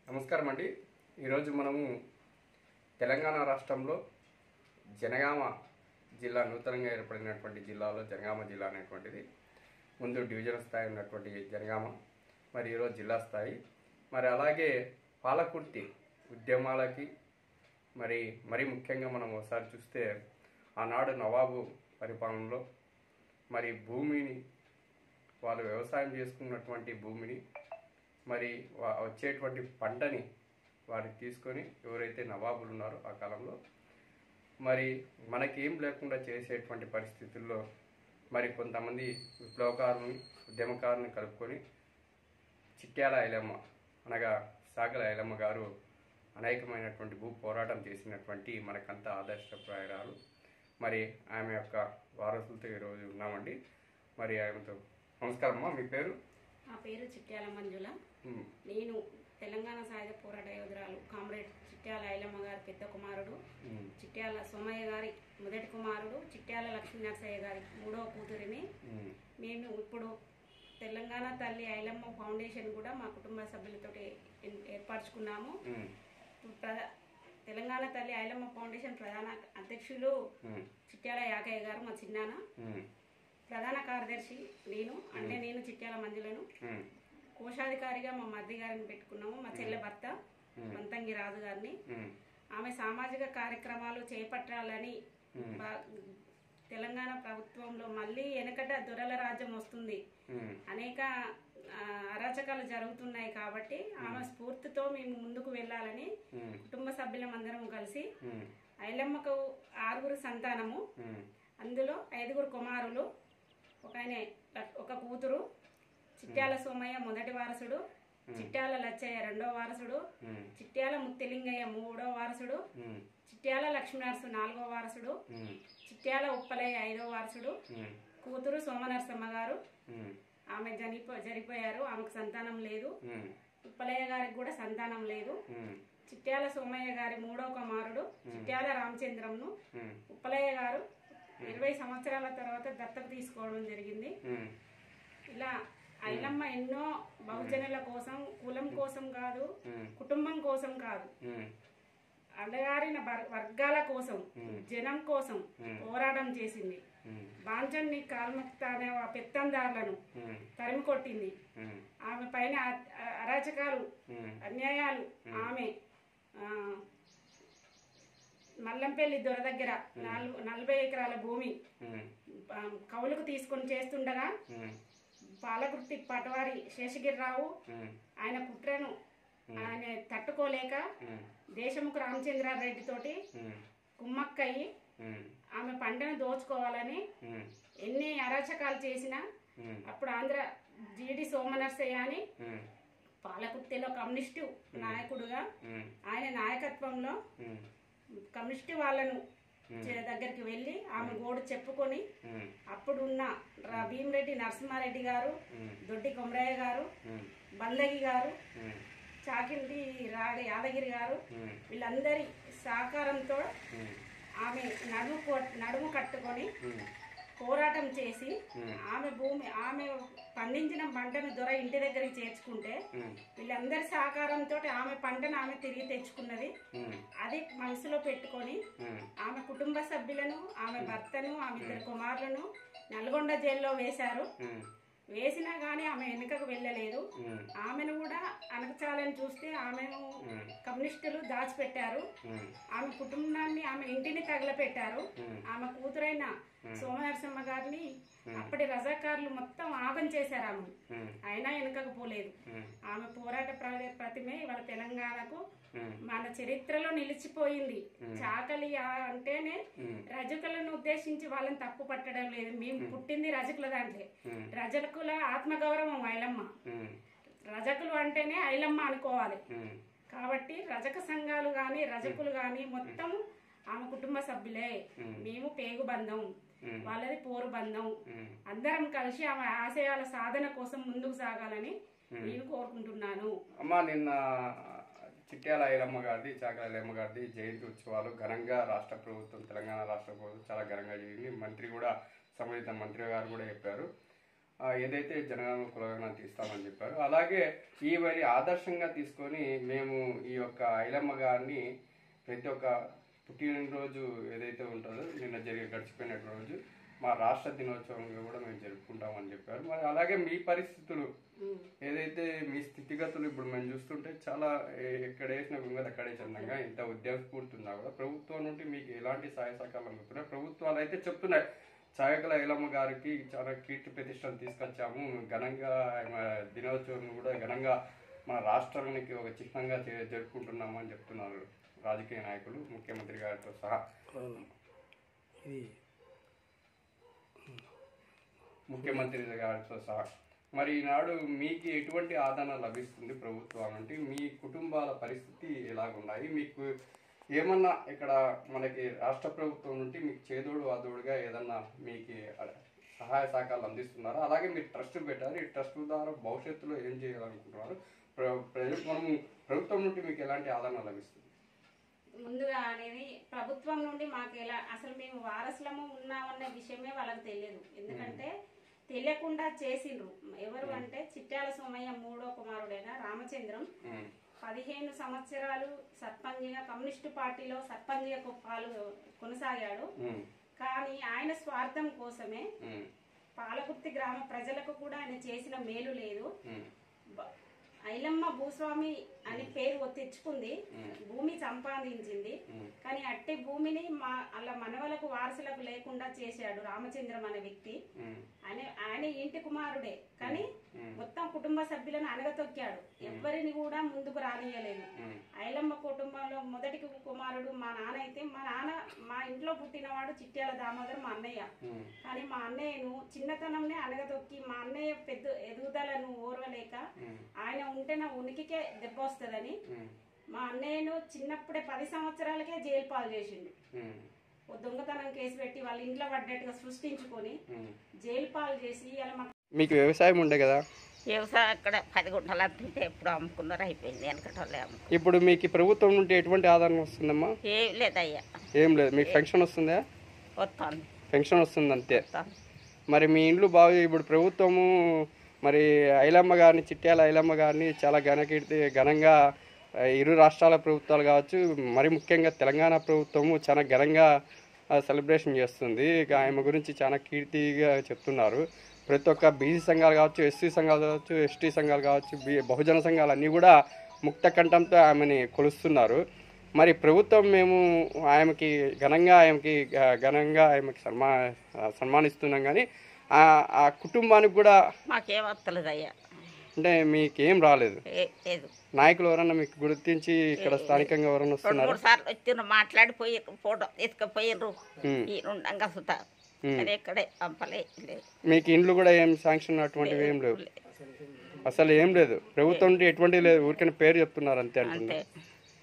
నమస్కారం అండి ఈరోజు మనము తెలంగాణ రాష్ట్రంలో జనగామ జిల్లా నూతనంగా ఏర్పడినటువంటి జిల్లాలో జనగామ జిల్లా అనేటువంటిది ముందు డివిజన్ స్థాయి ఉన్నటువంటి జనగామ మరి ఈరోజు జిల్లా స్థాయి మరి అలాగే పాలకుర్తి ఉద్యమాలకి మరి మరి ముఖ్యంగా మనం ఒకసారి చూస్తే ఆనాడు నవాబు పరిపాలనలో మరి భూమిని వాళ్ళు వ్యవసాయం చేసుకున్నటువంటి భూమిని మరి వా- వచ్చేటువంటి పంటని వారికి తీసుకొని ఎవరైతే నవాబులు ఉన్నారో ఆ కాలంలో మరి మనకేం లేకుండా చేసేటువంటి పరిస్థితుల్లో మరి కొంతమంది విప్లవకారుని ఉద్యమకారుని కలుపుకొని చిట్యాల ఐలమ్మ అనగా సాగల ఐలమ్మ గారు అనేకమైనటువంటి భూ పోరాటం చేసినటువంటి మనకంతా ఆదర్శప్రాయరాలు మరి ఆమె యొక్క వారసులతో ఈరోజు ఉన్నామండి మరి ఆమెతో నమస్కారం అమ్మా మీ పేరు నా పేరు చిట్యాల మంజుల ఉమ్, నేను తెలంగాణ సాయుధ పోరాట యోధురాలు కామ్రేడ్ చిట్యాల ఐలమ్మ గారి పెద్ద కుమారుడు ఉమ్, చిట్యాల సోమయ్య గారి మొదటి కుమారుడు చిట్యాల లక్ష్మీ నరసయ్య గారి మూడవ కూతురిని ఉమ్, మేము ఇప్పుడు తెలంగాణ తల్లి ఐలమ్మ ఫౌండేషన్ కూడా మా కుటుంబ సభ్యులతో ఏర్పరచుకున్నాము ఉమ్, ఇప్పుడు ప్ర- తెలంగాణ తల్లి ఐలమ్మ ఫౌండేషన్ ప్రధాన అధ్యక్షులు ఉమ్, చిట్యాల యాకయ్య గారు మా చిన్నాన్న ఉమ్, ప్రధాన కార్యదర్శి నేను అంటే నేను చిట్యాల మంజులను ఉమ్, కోశాధికారిగా మా మరిది గారిని పెట్టుకున్నాము మా చెల్లె భర్త వంతంగి రాజు గారిని ఉమ్, ఆమె సామాజిక కార్యక్రమాలు చేపట్టాలని ఉమ్, బా- తెలంగాణ ప్రభుత్వంలో మళ్ళీ వెనకట దొరల రాజ్యం వస్తుంది ఉమ్, అనేక ఆ, అరాచకాలు జరుగుతున్నాయి కాబట్టి ఆమె స్ఫూర్తితో మేము ముందుకు వెళ్ళాలని ఉమ్, కుటుంబ సభ్యులమందరం కలిసి ఉమ్, ఐలమ్మకు ఆరుగురు సంతానము ఉమ్, అందులో ఐదుగురు కుమారులు ఒక ఆయన ఒక కూతురు చిట్యాల సోమయ్య మొదటి వారసుడు చిట్యాల లచ్చయ్య రెండో వారసుడు ఉమ్, చిట్యాల ముత్తిలింగయ్య మూడో వారసుడు ఉమ్, చిట్యాల లక్ష్మీనరసు నాలుగో వారసుడు ఉమ్, చిట్యాల ఉప్పలయ్య ఐదో వారసుడు ఉమ్, కూతురు సోమనరసమ్మ గారు ఉమ్, ఆమె జనిపో జరిపోయారు ఆమెకు సంతానం లేదు ఉమ్, ఉప్పలయ్య గారికి కూడా సంతానం లేదు ఉమ్, చిట్యాల సోమయ్య గారి మూడో కుమారుడు చిట్యాల రామచంద్రంను ఉమ్, ఉప్పలయ్య గారు ఇరవై సంవత్సరాల తర్వాత దత్తత తీసుకోవడం జరిగింది ఉమ్, ఇలా ఐలమ్మ ఎన్నో బహుజనుల కోసం కులం కోసం కాదు ఉమ్, కుటుంబం కోసం కాదు ఉమ్, అడగారిన వర్- వర్గాల కోసం జనం కోసం పోరాటం చేసింది ఉమ్, బాంచన్ని కాల్ముక్త అనే ఆ పెత్తందారులను ఉమ్, తరిమి కొట్టింది ఉమ్, ఆమె పైన అ- అ- అరాచకాలు ఉమ్, అన్యాయాలు ఆమె ఆ, మల్లంపల్లి దొర దగ్గర నాలుగు నలభై ఎకరాల భూమి ఉమ్, ఆ, కవులకు తీసుకొని చేస్తుండగా ఉమ్, పాలకుర్తి పటవారి శేషగిరిరావు ఉమ్, ఆయన కుట్రను ఆయన తట్టుకోలేక ఉమ్, దేశముఖ రామచంద్రారెడ్డి తోటి ఉమ్, కుమ్మక్కయ్యి ఉమ్, ఆమె పంటను దోచుకోవాలని ఉమ్, ఎన్ని అరాచకాలు చేసినా ఉమ్, అప్పుడు ఆంధ్ర జీడి సోమనర్సయ్య అని ఉమ్, పాలకుర్తిలో కమ్యూనిస్టు నాయకుడుగా ఉమ్, ఆయన నాయకత్వంలో ఉమ్, కమ్యూనిస్టు వాళ్ళను చే- దగ్గరికి వెళ్ళి ఆమె గోడు చెప్పుకొని ఉమ్, అప్పుడున్న రా- భీమిరెడ్డి నరసింహారెడ్డి గారు ఉమ్, దొడ్డి కొమరయ్య గారు ఉమ్, బందగి గారు ఉమ్, చాకింటి రాగ యాదగిరి గారు ఉమ్, వీళ్ళందరి సహకారంతో ఉమ్, ఆమె నడుము కొ- నడుము కట్టుకొని ఉమ్, పోరాటం చేసి ఉమ్, ఆమె భూమి ఆమె పండించిన పంటను దొర ఇంటి దగ్గరికి చేర్చుకుంటే ఉమ్, వీళ్ళందరి సహకారంతో ఆమె పంటను ఆమె తిరిగి తెచ్చుకున్నది ఉమ్, అది మనసులో పెట్టుకొని ఉమ్, ఆమె కుటుంబ సభ్యులను ఆమె భర్తను ఆమె ఇద్దరు కుమారులను నల్గొండ జైల్లో వేశారు ఉమ్, వేసినా గానీ ఆమె వెనుకకు వెళ్ళలేదు ఉమ్, ఆమెను కూడా అనగచాలని చూస్తే ఆమెను కమ్యూనిస్టులు దాచిపెట్టారు ఉమ్, ఆమె కుటుంబాన్ని ఆమె ఇంటిని తగలపెట్టారు ఉమ్, ఆమె కూతురైన సోమనరసింహ గారిని అప్పటి రజాకారులు మొత్తం ఆగం చేశారు ఆమె ఉమ్, అయినా వెనుకకు పోలేదు ఉమ్, ఆమె పోరాట ప్ర- ప్రతిమే ఇవాళ తెలంగాణకు ఉమ్, మన చరిత్రలో నిలిచిపోయింది చాకలి ఆ- అంటేనే ఉమ్, రజకులను ఉద్దేశించి వాళ్ళని తప్పు పట్టడం లేదు మేము పుట్టింది రజకుల దాంట్లో ఉమ్, రజకుల ఆత్మగౌరవం ఐలమ్మ ఉమ్, రజకులు అంటేనే ఐలమ్మ అనుకోవాలి ఉమ్, కాబట్టి రజక సంఘాలు గాని రజకులు గాని మొత్తం ఆమె కుటుంబ సభ్యులే మేము పేగు బంధం ఉమ్. వాళ్ళది పోరు బంధం ఉమ్. అందరం కలిసి ఆమె ఆశయాల సాధన కోసం ముందుకు సాగాలని నేను కోరుకుంటున్నాను అమ్మ నిన్న చిట్యాల ఐలమ్మ గారిది చాకల ఐలమ్మ గారిది జయంతి ఉత్సవాలు ఘనంగా రాష్ట్ర ప్రభుత్వం తెలంగాణ రాష్ట్ర ప్రభుత్వం చాలా ఘనంగా జరిగింది మంత్రి కూడా సంబంధిత మంత్రి గారు కూడా చెప్పారు ఆ, ఏదైతే జనగణ కులగణ తీస్తామని చెప్పారు అలాగే ఈ మరి ఆదర్శంగా తీసుకొని మేము ఈ యొక్క ఐలమ్మ గారిని ప్రతి ఒక్క పుట్టినరోజు ఏదైతే ఉంటుందో నిన్న జరిగి గడిచిపోయినటువంటి రోజు మా రాష్ట్ర దినోత్సవంగా కూడా మేము జరుపుకుంటామని చెప్పారు మరి అలాగే మీ పరిస్థితులు ఏదైతే మీ స్థితిగతులు ఇప్పుడు మేము చూస్తుంటే చాలా ఏ- ఎక్కడ వేసిన గుంగలు అక్కడే చందంగా ఇంత ఉద్యోగ స్ఫూర్తి ఉన్నా కూడా ప్రభుత్వం నుండి మీకు ఎలాంటి సహాయ సహకారాలు అందుతున్నాయి ప్రభుత్వాలు అయితే చెప్తున్నాయి చాయకల ఐలమ్మ గారికి చాలా కీర్తి ప్రతిష్టలు తీసుకొచ్చాము ఘనంగా ఆమె దినోత్సవం కూడా ఘనంగా మన రాష్ట్రానికి ఒక చిహ్నంగా చే- జరుపుకుంటున్నాము అని చెప్తున్నారు రాజకీయ నాయకులు ముఖ్యమంత్రి గారితో సహా ఇది ముఖ్యమంత్రి గారితో సహా మరి ఈనాడు మీకు ఎటువంటి ఆదరణ లభిస్తుంది ప్రభుత్వం నుండి మీ కుటుంబాల పరిస్థితి ఎలాగున్నాయి మీకు ఏమన్నా ఇక్కడ మనకి రాష్ట్ర ప్రభుత్వం నుండి మీకు చేదోడు వాదోడుగా ఏదన్నా మీకు సహాయ సహకారాలు అందిస్తున్నారా అలాగే మీరు ట్రస్ట్ పెట్టారు ఈ ట్రస్ట్ ద్వారా భవిష్యత్తులో ఏం చేయాలనుకుంటున్నారు ప్ర- ప్రజలు మనము ప్రభుత్వం నుండి మీకు ఎలాంటి ఆదరణ లభిస్తుంది ముందుగా అనేది ప్రభుత్వం నుండి మాకు ఎలా అసలు మేము వారసులము ఉన్నామన్న విషయమే వాళ్ళకి తెలియదు ఎందుకంటే తెలియకుండా చేసిండ్రు ఎవరు అంటే చిట్యాల సోమయ్య మూడో కుమారుడైన రామచంద్రం ఉమ్, పదిహేను సంవత్సరాలు సర్పంచ్గా కమ్యూనిస్టు పార్టీలో సర్పంచ్గా కొ- పాలు కొనసాగాడు ఉమ్, కానీ ఆయన స్వార్థం కోసమే ఉమ్, పాలకుర్తి గ్రామ ప్రజలకు కూడా ఆయన చేసిన మేలు లేదు ఉమ్, బ- ఐలమ్మ భూస్వామి అని పేరు తెచ్చుకుంది ఉమ్, భూమి సంపాదించింది ఉమ్, కానీ అట్టి భూమిని మా అలా మనవలకు వారసులకు లేకుండా చేశాడు రామచంద్రం అనే వ్యక్తి ఉమ్, ఆయన ఆయన ఇంటి కుమారుడే కానీ ఉమ్, మొత్తం కుటుంబ సభ్యులను అనగతొక్కాడు ఎవ్వరిని కూడా ముందుకు రానియలేదు ఉమ్, ఐలమ్మ కుటుంబంలో మొదటి కుమారుడు మా నాన్న అయితే మా నాన్న మా ఇంట్లో పుట్టినవాడు చిట్యాల దామోదర్ మా అన్నయ్య ఉమ్, కానీ మా అన్నయ్యను చిన్నతనంనే అనగదొక్కి మా అన్నయ్య పెద్ద ఎదుగుదలను ఓర్వలేక ఉమ్, ఆయన ఉంటే నా ఉనికికే దెబ్బ వస్తుందని ఉమ్, మా అన్నయ్యను చిన్నప్పుడే పది సంవత్సరాలకే జైలు పాలు చేసిండు ఉమ్, ఓ దొంగతనం కేసు పెట్టి వాళ్ళ ఇంట్లో పడ్డట్టుగా సృష్టించుకొని ఉమ్. జైలు పాలు చేసి ఇలా మా మీకు వ్యవసాయం ఉండే కదా వ్యవసాయం అక్కడ పది గుంటలు అంతుంటే ఎప్పుడు అమ్ముకున్నారు అయిపోయింది వెనకటోళ్ళే అమ్ము ఇప్పుడు మీకు ఈ ప్రభుత్వం నుండి ఎటువంటి ఆదరణ వస్తుందమ్మా ఏం లేదయ్యా ఏం లేదు మీకు పెన్షన్ వస్తుందా వస్తాను పెన్షన్ వస్తుంది అంతే వస్తాను మరి మీ ఇండ్లు బాగు ఇప్పుడు ప్రభుత్వము మరి ఐలమ్మ గారిని చిట్యాల ఐలమ్మ గారిని చాలా ఘనకీర్తి ఘనంగా ఆ, ఇరు రాష్ట్రాల ప్రభుత్వాలు కావచ్చు మరి ముఖ్యంగా తెలంగాణ ప్రభుత్వము చాలా ఘనంగా సెలబ్రేషన్ చేస్తుంది ఇక ఆమె గురించి చాలా కీర్తిగా చెప్తున్నారు ప్రతి ఒక్క బీసీ సంఘాలు కావచ్చు ఎస్సీ సంఘాలు కావచ్చు ఎస్టీ సంఘాలు కావచ్చు బి- బహుజన సంఘాలు అన్నీ కూడా ముక్త కంఠంతో ఆమెని కొలుస్తున్నారు మరి ప్రభుత్వం మేము ఆమెకి ఘనంగా ఆమెకి ఘ- ఘనంగా ఆమెకి సన్మా సన్మానిస్తున్నాం కానీ ఆ ఆ కుటుంబానికి కూడా మాకేం వస్తలేదయ్యా అంటే మీకేం రాలేదు ఏ లేదు నాయకులు ఎవరన్నా మీకు గుర్తించి ఇక్కడ స్థానికంగా ఎవరన్నా రెండు వస్తున్నారు మూడు సార్లు వచ్చిండ్రు మాట్లాడిపోయి ఫోటో తీసుకుపోయిండ్రు ఉమ్. ఈ ఉండంగా సుత ఉమ్. అది ఎక్కడే పంపలే లేదు మీకు ఇండ్లు కూడా ఏం శాంక్షన్ అటువంటివి ఏం లేవు అసలు ఏం లేదు ప్రభుత్వం నుండి ఎటువంటి లేదు ఊరికైనా పేరు చెప్తున్నారు అంతే అంటున్నారు అంతే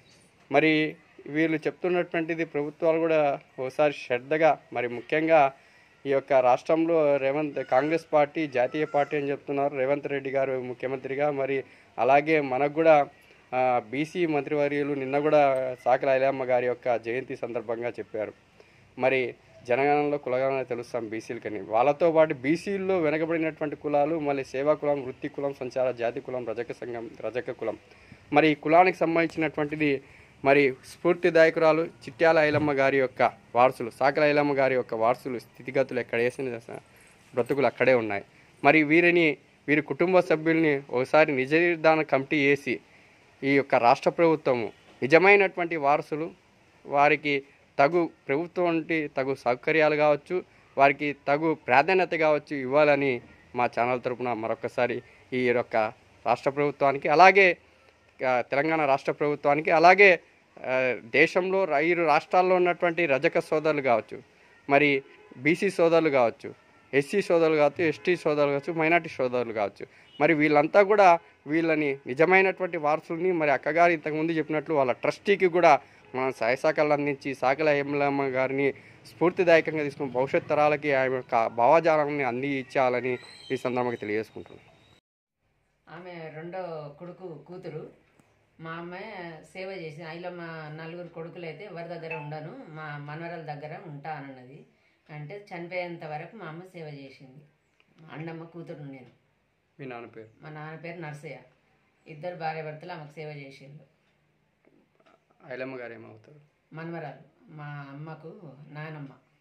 మరి వీళ్ళు చెప్తున్నటువంటిది ప్రభుత్వాలు కూడా ఒకసారి శ్రద్ధగా మరి ముఖ్యంగా ఈ యొక్క రాష్ట్రంలో రేవంత్ కాంగ్రెస్ పార్టీ జాతీయ పార్టీ అని చెప్తున్నారు రేవంత్ రెడ్డి గారు ముఖ్యమంత్రిగా మరి అలాగే మనకు కూడా బీసీ మంత్రివర్యులు నిన్న కూడా సాకల ఐలమ్మ గారి యొక్క జయంతి సందర్భంగా చెప్పారు మరి జనగణనలో కులగణన తెలుస్తాం బీసీలకని వాళ్ళతో పాటు బీసీల్లో వెనకబడినటువంటి కులాలు మళ్ళీ సేవా కులం వృత్తి కులం సంచార జాతి కులం రజక సంఘం రజక కులం మరి ఈ కులానికి సంబంధించినటువంటిది మరి స్ఫూర్తిదాయకురాలు చిట్యాల ఐలమ్మ గారి యొక్క వారసులు సాకల ఐలమ్మ గారి యొక్క వారసులు స్థితిగతులు ఎక్కడ వేసిన బ్రతుకులు అక్కడే ఉన్నాయి మరి వీరిని వీరి కుటుంబ సభ్యుల్ని ఒకసారి నిజ నిర్ధారణ కమిటీ వేసి ఈ యొక్క రాష్ట్ర ప్రభుత్వము నిజమైనటువంటి వారసులు వారికి తగు ప్రభుత్వం నుండి తగు సౌకర్యాలు కావచ్చు వారికి తగు ప్రాధాన్యత కావచ్చు ఇవ్వాలని మా ఛానల్ తరపున మరొకసారి ఈ యొక్క రాష్ట్ర ప్రభుత్వానికి అలాగే ఆ, తెలంగాణ రాష్ట్ర ప్రభుత్వానికి అలాగే ఆ, దేశంలో ఐదు రాష్ట్రాల్లో ఉన్నటువంటి రజక సోదరులు కావచ్చు మరి బీసీ సోదరులు కావచ్చు ఎస్సీ సోదరులు కావచ్చు ఎస్టీ సోదరులు కావచ్చు మైనార్టీ సోదరులు కావచ్చు మరి వీళ్ళంతా కూడా వీళ్ళని నిజమైనటువంటి వారసుల్ని మరి అక్కగారు ఇంతకుముందు చెప్పినట్లు వాళ్ళ ట్రస్టీకి కూడా మనం సహాయ సహకారాలు అందించి సాకల హేమలమ్మ గారిని స్ఫూర్తిదాయకంగా తీసుకుని భవిష్యత్ తరాలకి ఆమె యొక్క భావజాలాన్ని అంది ఇచ్చాలని ఈ సందర్భంగా తెలియజేసుకుంటున్నాను ఆమె రెండో కొడుకు కూతురు మా అమ్మాయి సేవ చేసి ఐలమ్మ నలుగురు కొడుకులు అయితే ఎవరి దగ్గర ఉండను మా మనవరాల దగ్గర ఉంటా అన్నది అంటే చనిపోయేంత వరకు మా అమ్మ సేవ చేసింది అండమ్మ కూతురు నేను మీ నాన్న పేరు మా నాన్న పేరు నర్సయ్య ఇద్దరు భార్య భర్తలు ఆమెకు సేవ చేసిండు ఐలమ్మ గారు ఏమవుతారు మనవరాలు మా అమ్మకు నాయనమ్మ